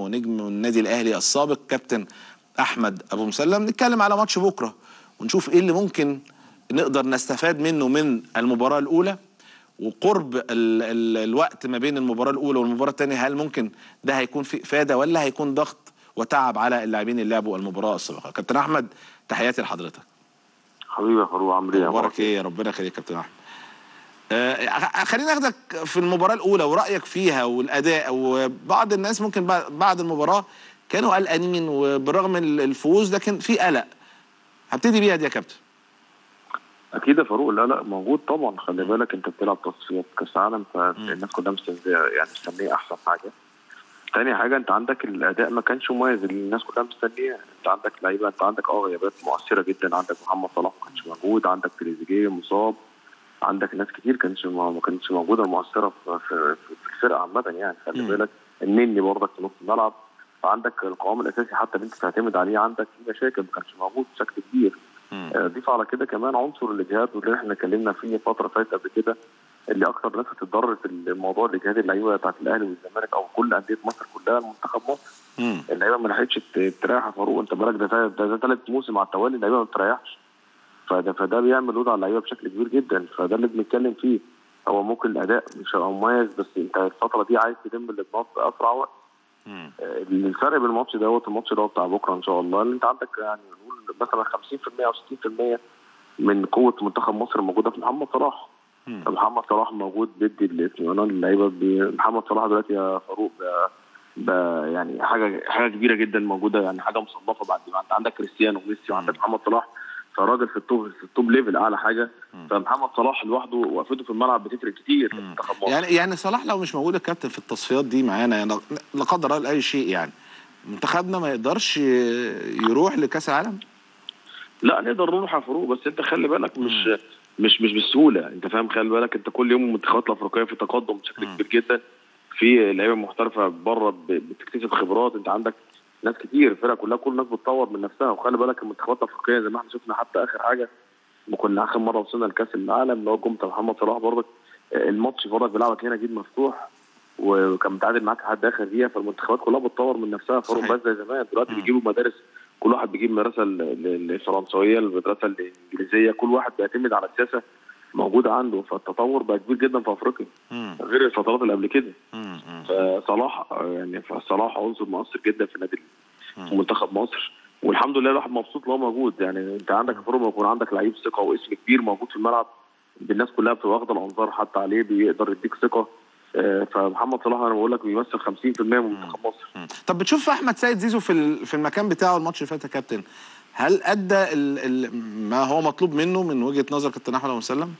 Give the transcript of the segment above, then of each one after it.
ونجم النادي الاهلي السابق كابتن احمد ابو مسلم نتكلم على ماتش بكره ونشوف ايه اللي ممكن نقدر نستفاد منه من المباراه الاولى وقرب ال ال الوقت ما بين المباراه الاولى والمباراه الثانيه هل ممكن ده هيكون في افاده ولا هيكون ضغط وتعب على اللاعبين اللي لعبوا المباراه السابقه كابتن احمد تحياتي لحضرتك حبيبي يا فاروق عامل ايه اخبارك ايه ربنا يخليك يا كابتن احمد آه خلينا ناخدك في المباراه الاولى ورايك فيها والاداء وبعض الناس ممكن بعد المباراه كانوا قلقانين وبرغم الفوز لكن في قلق هبتدي بيها دي يا كابتن اكيد يا فاروق لا لا موجود طبعا خلي بالك انت بتلعب تصفيات كاس عالم فالناس كلها مستنيه يعني مستنيه احسن حاجه تاني حاجه انت عندك الاداء ما كانش مميز اللي الناس كلها مستنيه انت عندك لعيبه انت عندك اه غيابات مؤثره جدا عندك محمد صلاح ما كانش موجود عندك تريزيجيه مصاب عندك ناس كتير كانش ما كانتش موجوده مؤثره في, في, في الفرقه عامه يعني خلي بالك النني برضك في نص الملعب فعندك القوام الاساسي حتى اللي انت تعتمد عليه عندك في مشاكل ما كانش موجود بشكل كبير ضيف على كده كمان عنصر الاجهاد واللي احنا اتكلمنا فيه فتره فاتت قبل كده اللي اكثر ناس هتتضرر في الموضوع الاجهاد اللعيبه بتاعت الاهلي والزمالك او كل انديه مصر كلها منتخب مصر اللعيبه ما لحقتش تريح يا فاروق انت بالك ده ده ثالث موسم على التوالي اللعيبه ما بتريحش فده فده بيعمل لود على اللعيبه بشكل كبير جدا فده اللي بنتكلم فيه هو ممكن الاداء مش هيبقى مميز بس انت الفتره دي عايز تلم البطولات في اسرع وقت الفرق بين الماتش دوت والماتش دوت بتاع بكره ان شاء الله اللي انت عندك يعني نقول مثلا 50% او 60% من قوه منتخب مصر موجوده في محمد صلاح محمد صلاح موجود بيدي الاطمئنان للعيبه محمد صلاح دلوقتي يا فاروق يعني حاجه حاجه كبيره جدا موجوده يعني حاجه مصنفه بعد ما انت عندك كريستيانو وميسي وعندك محمد صلاح فراجل في التوب في التوب ليفل اعلى حاجه فمحمد صلاح لوحده وقفته في الملعب بتفرق كتير في منتخب مصر يعني يعني صلاح لو مش موجود الكابتن في التصفيات دي معانا يعني لا قدر الله اي شيء يعني منتخبنا ما يقدرش يروح لكاس العالم لا نقدر نروح يا فاروق بس انت خلي بالك مش م. مش مش بالسهوله انت فاهم خلي بالك انت كل يوم المنتخبات الافريقيه في تقدم بشكل كبير جدا في لعيبه محترفه بره بتكتسب خبرات انت عندك ناس كتير الفرقه كلها كل الناس بتطور من نفسها وخلي بالك المنتخبات الافريقيه زي ما احنا شفنا حتى اخر حاجه ما كنا اخر مره وصلنا لكاس العالم اللي هو جمله محمد صلاح برضك الماتش برضك بيلعبك هنا جيب مفتوح وكان متعادل معاك لحد اخر دقيقه فالمنتخبات كلها بتطور من نفسها فروم بس زي زمان دلوقتي بيجيبوا مدارس كل واحد بيجيب المدرسه الفرنسويه المدرسه الانجليزيه كل واحد بيعتمد على السياسه موجوده عنده فالتطور بقى كبير جدا في افريقيا غير الفترات اللي قبل كده فصلاح يعني فصلاح عنصر مؤثر جدا في النادي في منتخب مصر والحمد لله الواحد مبسوط ان هو موجود يعني انت عندك فروم يكون عندك لعيب ثقه واسم كبير موجود في الملعب الناس كلها بتبقى واخده الانظار حتى عليه بيقدر يديك ثقه فمحمد صلاح انا بقول لك بيمثل 50% من منتخب مصر طب بتشوف احمد سيد زيزو في في المكان بتاعه الماتش اللي فات يا كابتن هل ادى ال ال ما هو مطلوب منه من وجهه نظر كابتن احمد ابو مسلم؟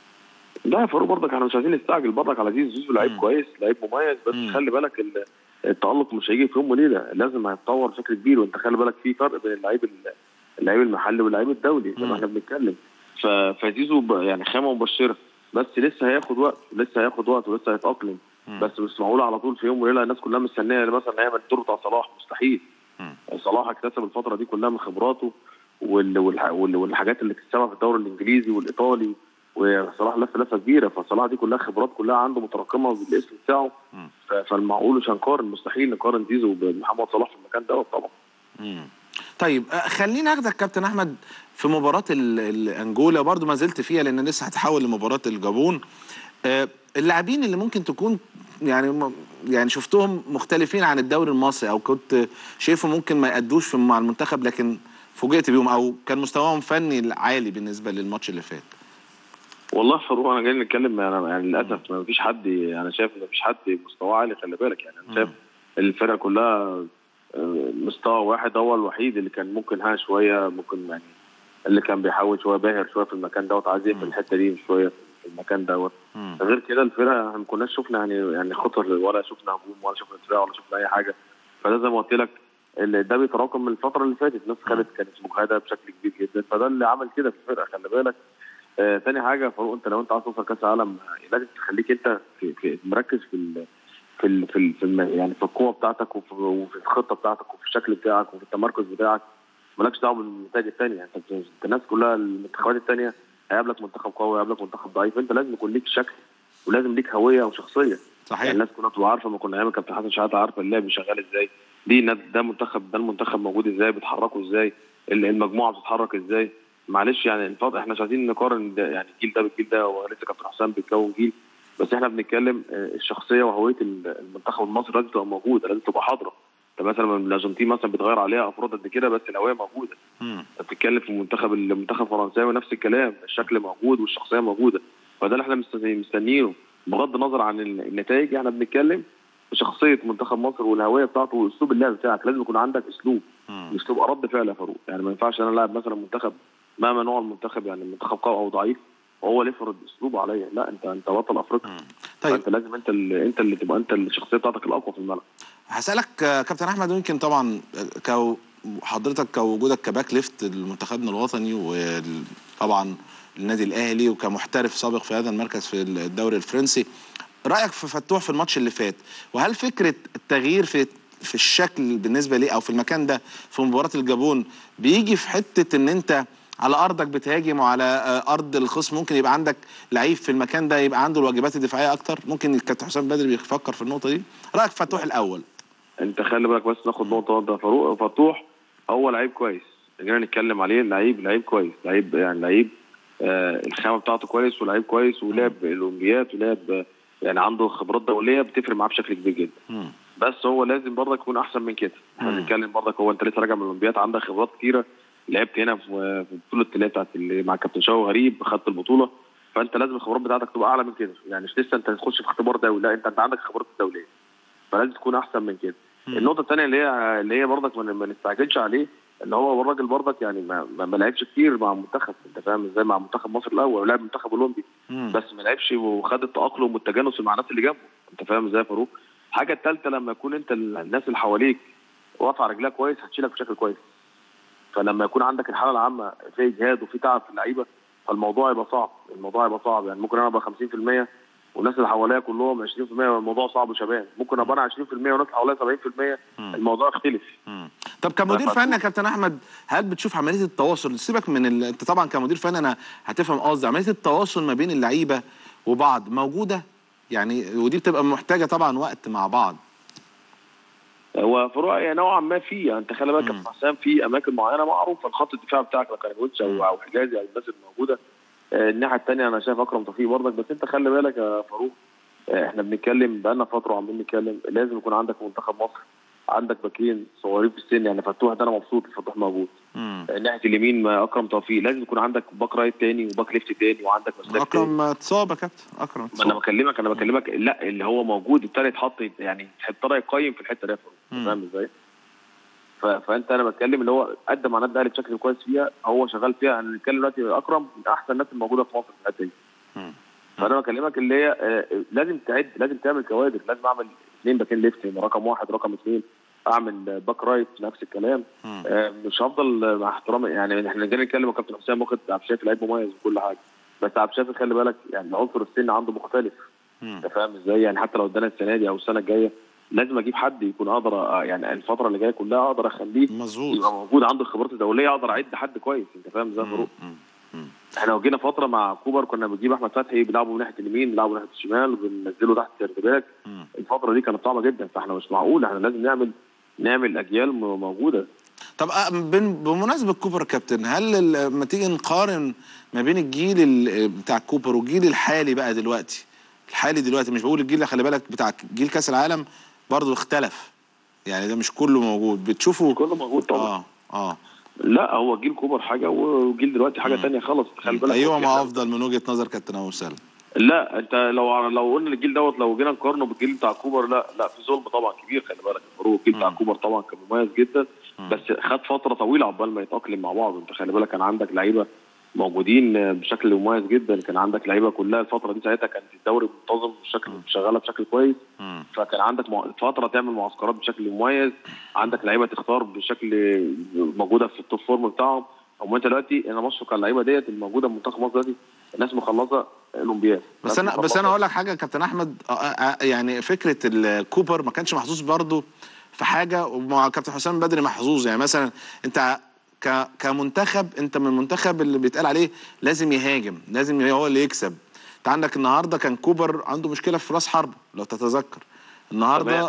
لا يا فاروق برضك احنا مش عايزين نستعجل برضك على زيزو زيزو لعيب كويس لعيب مميز بس مم. خلي بالك التالق مش هيجي في يوم وليله لازم هيتطور بشكل كبير وانت خلي بالك في فرق بين اللعيب اللعيب المحلي واللعيب الدولي زي ما احنا بنتكلم فزيزو يعني خامه مبشره بس لسه هياخد وقت لسه هياخد وقت ولسه هيتاقلم بس مش معقول على طول في يوم وليله الناس كلها مستنيه مثلا يعمل الدور بتاع صلاح مستحيل مم. صلاح اكتسب الفتره دي كلها من خبراته وال وال والحاجات اللي اكتسبها في الدوري الانجليزي والايطالي وصلاح لف لفه كبيره فصلاح دي كلها خبرات كلها عنده متراكمه بالاسم بتاعه فالمعقول مش هنقارن مستحيل نقارن زيزو بمحمد صلاح في المكان دوت طبعا. مم. طيب خلينا اخدك كابتن احمد في مباراه الانجولا برضو ما زلت فيها لان لسه هتحول لمباراه الجابون اللاعبين اللي ممكن تكون يعني يعني شفتهم مختلفين عن الدوري المصري او كنت شايفه ممكن ما يأدوش مع المنتخب لكن فوجئت بيهم او كان مستواهم فني عالي بالنسبه للماتش اللي فات والله فاروق انا جاي نتكلم يعني, يعني للاسف ما فيش حد انا شايف ما فيش حد مستواه عالي خلي بالك يعني انا شايف الفرقه كلها مستوى واحد هو الوحيد اللي كان ممكن ها شويه ممكن يعني اللي كان بيحاول شويه باهر شويه في المكان دوت عايز يقفل الحته دي شويه في المكان دوت غير كده الفرقه احنا ما كناش شفنا يعني يعني خطر ولا شفنا هجوم ولا شفنا دفاع ولا شفنا اي حاجه فده زي ما قلت لك ده بيتراكم من الفتره اللي فاتت الناس كانت كانت مجهده بشكل كبير جدا فده اللي عمل كده في الفرقه خلي بالك آه تاني حاجه فاروق انت لو انت عايز توصل كاس العالم لازم تخليك انت في, في مركز في ال في ال في, ال في ال يعني في القوه بتاعتك وفي, وفي الخطه بتاعتك وفي الشكل بتاعك وفي التمركز بتاعك مالكش دعوه بالنتائج الثانيه انت انت الناس كلها المنتخبات الثانيه هيقابلك منتخب قوي هيقابلك منتخب ضعيف انت لازم يكون ليك شكل ولازم ليك هويه وشخصيه صحيح يعني الناس كلها تبقى عارفه ما كنا ايام كابتن حسن شحاته عارفه اللعب شغال ازاي دي ند- ده منتخب ده المنتخب موجود ازاي بيتحركوا ازاي ال- المجموعه بتتحرك ازاي معلش يعني الفضل احنا مش عايزين نقارن ده يعني الجيل ده بالجيل ده ولسه كابتن حسام بيتكون جيل بس احنا بنتكلم آه، الشخصيه وهويه ال- المنتخب المصري لازم تبقى موجوده لازم تبقى حاضره انت مثلا من الارجنتين مثلا بيتغير عليها افراد قد كده بس الهويه موجوده مم. انت بتتكلم في منتخب المنتخب الفرنساوي نفس الكلام الشكل موجود والشخصيه موجوده فده اللي احنا مستني- مستنيينه بغض النظر عن ال- النتائج احنا بنتكلم في شخصيه منتخب مصر والهويه بتاعته واسلوب اللعب بتاعك لازم يكون عندك اسلوب مم. مش تبقى رد فعل يا فاروق يعني ما ينفعش انا لاعب مثلا منتخب مهما نوع المنتخب يعني المنتخب قوي او ضعيف وهو اللي يفرض اسلوبه عليا لا انت انت بطل افريقيا مم. طيب. طيب فانت لازم انت اللي انت اللي تبقى انت الشخصيه بتاعتك الاقوى في الملعب هسألك آه، كابتن أحمد يمكن طبعا آه، كو حضرتك كوجودك كباك ليفت لمنتخبنا الوطني وطبعا النادي الأهلي وكمحترف سابق في هذا المركز في الدوري الفرنسي رأيك في فتوح في الماتش اللي فات وهل فكرة التغيير في في الشكل بالنسبة ليه أو في المكان ده في مباراة الجابون بيجي في حتة إن أنت على ارضك بتهاجم وعلى آه، ارض الخصم ممكن يبقى عندك لعيب في المكان ده يبقى عنده الواجبات الدفاعيه اكتر ممكن الكابتن حسام بدري بيفكر في النقطه دي رايك في فتوح الاول انت خلي بالك بس ناخد نقطه واحده يا فاروق فتوح هو لعيب كويس جينا نتكلم عليه لعيب لعيب كويس لعيب يعني لعيب آه الخامه بتاعته كويس ولعيب كويس ولعب الاولمبيات ولعب آه، يعني عنده خبرات دوليه بتفرق معاه بشكل كبير جدا مم. بس هو لازم برضك يكون احسن من كده احنا مم. بنتكلم برضك هو انت لسه راجع من الاولمبياد عندك خبرات كتيره لعبت هنا في في بطوله اللي هي بتاعت اللي مع كابتن شاو غريب خدت البطوله فانت لازم الخبرات بتاعتك تبقى اعلى من كده يعني مش لسه انت تخش في اختبار دولي لا انت انت عندك خبرات دوليه فلازم تكون احسن من كده مم. النقطه الثانيه اللي هي اللي هي برضك ما ما نستعجلش عليه ان هو الراجل برضك يعني ما, ما, ما لعبش كتير مع المنتخب انت فاهم ازاي مع منتخب مصر الاول ولعب منتخب اولمبي مم. بس ما لعبش وخد التاقلم والتجانس مع الناس اللي جنبه انت فاهم ازاي يا فاروق الحاجه الثالثه لما يكون انت ال- الناس اللي حواليك واقفه على رجلها كويس هتشيلك بشكل كويس فلما يكون عندك الحاله العامه في اجهاد وفي تعب في اللعيبه فالموضوع يبقى صعب الموضوع يبقى صعب يعني ممكن انا ابقى 50% والناس اللي حواليا كلهم 20% والموضوع صعب وشبان ممكن ابقى انا 20% والناس اللي حواليا 70% مم. الموضوع يختلف مم. طب كمدير فتوح. فني يا كابتن احمد هل بتشوف عمليه التواصل سيبك من ال... انت طبعا كمدير فني انا هتفهم قصدي عمليه التواصل ما بين اللعيبه وبعض موجوده يعني ودي بتبقى محتاجه طبعا وقت مع بعض هو فروع يعني نوعا ما في يعني انت خلي بالك يا مم. أبو حسام في اماكن معينه معروفه الخط الدفاع بتاعك لو كان ويتش مم. او او حجازي او الناس الموجوده آه، الناحيه الثانيه انا شايف اكرم توفيق برضك بس انت خلي بالك يا فاروق آه، احنا بنتكلم بقالنا فتره وعمالين نتكلم لازم يكون عندك منتخب مصر عندك باكين صغيرين في السن يعني فتوح ده انا مبسوط فتوح موجود مم. آه، ناحيه اليمين ما اكرم توفيق لازم يكون عندك باك رايت تاني وباك ليفت تاني وعندك مساك تاني اكرم اتصاب يا كابتن اكرم ما انا اتصاب بكلمك انا بكلمك لا اللي هو موجود ابتدى يتحط يعني ابتدى يقيم في الحته دي يا فاروق. مم. فاهم ازاي؟ ف- فانت انا بتكلم اللي هو قدم مع النادي الاهلي بشكل كويس فيها هو شغال فيها انا بنتكلم دلوقتي اكرم من احسن الناس الموجوده في مصر في الحته دي مم. فانا بكلمك اللي هي آه، لازم تعد لازم تعمل كوادر لازم اعمل اثنين باكين ليفت رقم واحد رقم اثنين اعمل آه، باك رايت نفس الكلام مم. آه، مش هفضل آه، مع احترامي يعني احنا جاي نتكلم مع كابتن حسام واخد عبد الشافي لعيب مميز وكل حاجه بس عبد الشافي خلي بالك يعني عنصر السن عنده مختلف مم. انت فاهم ازاي يعني حتى لو ادانا السنه دي او السنه الجايه لازم اجيب حد يكون اقدر آه، يعني الفتره اللي جايه كلها اقدر اخليه يبقى مظبوط موجود عنده الخبرات الدوليه اقدر اعد حد كويس انت فاهم ازاي يا فاروق مم. مم. احنا لو جينا فتره مع كوبر كنا بنجيب احمد فتحي بنلعبه من ناحيه اليمين بنلعبه من ناحيه الشمال وبننزله تحت الارتباك مم. الفتره دي كانت صعبه جدا فاحنا مش معقول احنا لازم نعمل نعمل اجيال م- موجوده طب آه، بن- بمناسبه كوبر يا كابتن هل ال- لما تيجي نقارن ما بين الجيل ال- بتاع كوبر والجيل الحالي بقى دلوقتي الحالي دلوقتي مش بقول الجيل اللي خلي بالك بتاع جيل كاس العالم برضه اختلف يعني ده مش كله موجود بتشوفوا كله موجود طبعا اه اه لا هو جيل كوبر حاجه وجيل دلوقتي حاجه مم. تانية خالص خلي بالك ايهما افضل من وجهه نظر كابتن ابو سلمى لا انت لو لو قلنا الجيل دوت لو جينا نقارنه بالجيل بتاع كوبر لا لا في ظلم طبعا كبير خلي بالك الفاروق الجيل بتاع مم. كوبر طبعا كان مميز جدا مم. بس خد فتره طويله عقبال ما يتاقلم مع بعض انت خلي بالك كان عندك لعيبه موجودين بشكل مميز جدا كان عندك لعيبه كلها الفتره دي ساعتها كانت الدوري منتظم بشكل شغاله بشكل كويس مم. فكان عندك مع- فتره تعمل معسكرات بشكل مميز عندك لعيبه تختار بشكل موجوده في التوب فورم بتاعهم هم انت دلوقتي انا بشفق على اللعيبه ديت الموجوده في منتخب مصر دلوقتي الناس مخلصه الاولمبياد بس ناس انا بس مخلصة- انا اقول لك حاجه يا كابتن احمد آه، آه، يعني فكره الكوبر ما كانش محظوظ برضه في حاجه ومع كابتن حسام بدري محظوظ يعني مثلا انت ك كمنتخب انت من المنتخب اللي بيتقال عليه لازم يهاجم لازم هو اللي يكسب انت عندك النهارده كان كوبر عنده مشكله في راس حربه لو تتذكر النهارده تمام.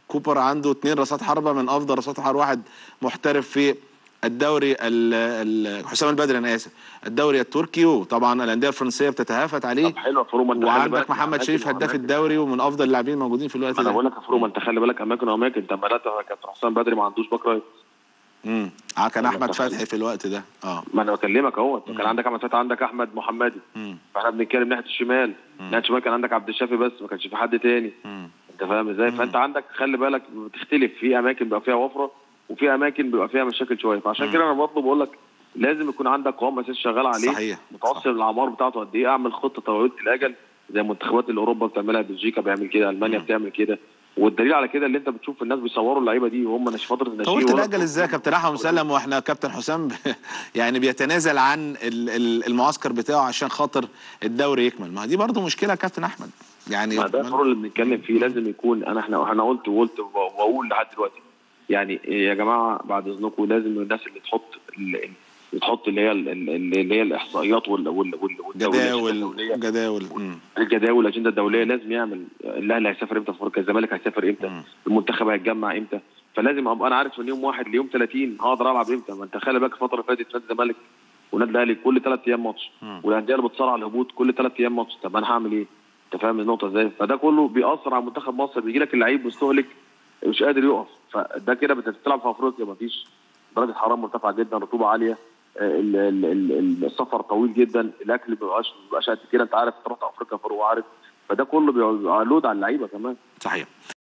كوبر عنده اثنين راسات حربه من افضل راسات حربه واحد محترف في الدوري ال- ال- حسام البدري انا اسف الدوري التركي وطبعا الانديه الفرنسيه بتتهافت عليه طب حلو يا فاروق ما انت خلي وعندك بالك محمد أماكن شريف هداف وأماكن. الدوري ومن افضل اللاعبين الموجودين في الوقت ما انا ده بقول لك يا فاروق ما انت خلي بالك اماكن واماكن انت لما كابتن حسام بدري ما عندوش باك رايت امم آه، كان أنا احمد متخيل. فتحي في الوقت ده اه ما انا بكلمك اهو كان عندك احمد فتحي عندك احمد محمدي امم فاحنا بنتكلم ناحيه الشمال ناحيه الشمال كان عندك عبد الشافي بس ما كانش في حد تاني امم انت فاهم ازاي فانت عندك خلي بالك بتختلف في اماكن بيبقى فيها وفره وفي اماكن بيبقى فيها مشاكل شويه فعشان كده انا برضه بقول لك لازم يكون عندك قوام اساسي شغال عليه صحيح. متوصل الاعمار بتاعته قد ايه اعمل خطه طويله الاجل زي المنتخبات اللي اوروبا بتعملها بلجيكا بيعمل كده المانيا بتعمل كده والدليل على كده اللي انت بتشوف الناس بيصوروا اللعيبه دي وهم نش فتره الناشئين طولت ولا- الاجل ازاي يا كابتن احمد مسلم واحنا كابتن حسام ب- يعني بيتنازل عن ال- ال- المعسكر بتاعه عشان خاطر الدوري يكمل ما دي برضو مشكله يا كابتن احمد يعني ما ده الفرق اللي بنتكلم فيه لازم يكون انا احنا انا قلت وقلت واقول لحد دلوقتي يعني يا جماعه بعد اذنكم لازم الناس اللي تحط اللي تحط اللي هي اللي هي الاحصائيات وال وال وال والدولية، جداول الدولية. جداول مم. الجداول الاجنده الدوليه لازم يعمل الاهلي هيسافر امتى في افريقيا الزمالك هيسافر امتى مم. المنتخب هيتجمع امتى فلازم ابقى انا عارف من يوم واحد ليوم 30 هقدر العب امتى ما انت خلي بالك الفتره اللي فاتت نادي الزمالك ونادي الاهلي كل ثلاث ايام ماتش مم. والانديه اللي بتصارع على الهبوط كل ثلاث ايام ماتش طب انا هعمل ايه؟ انت فاهم النقطه ازاي؟ فده كله بيأثر على منتخب مصر بيجي لك اللعيب مستهلك مش قادر يقف فده كده بتلعب في افريقيا مفيش درجه حراره مرتفعه جدا رطوبه عاليه ال- ال- ال- السفر طويل جدا الاكل ما بيبقاش ما بيبقاش قد كده انت عارف تروح افريقيا فاروق عارف فده كله بيبقى لود على اللعيبه كمان صحيح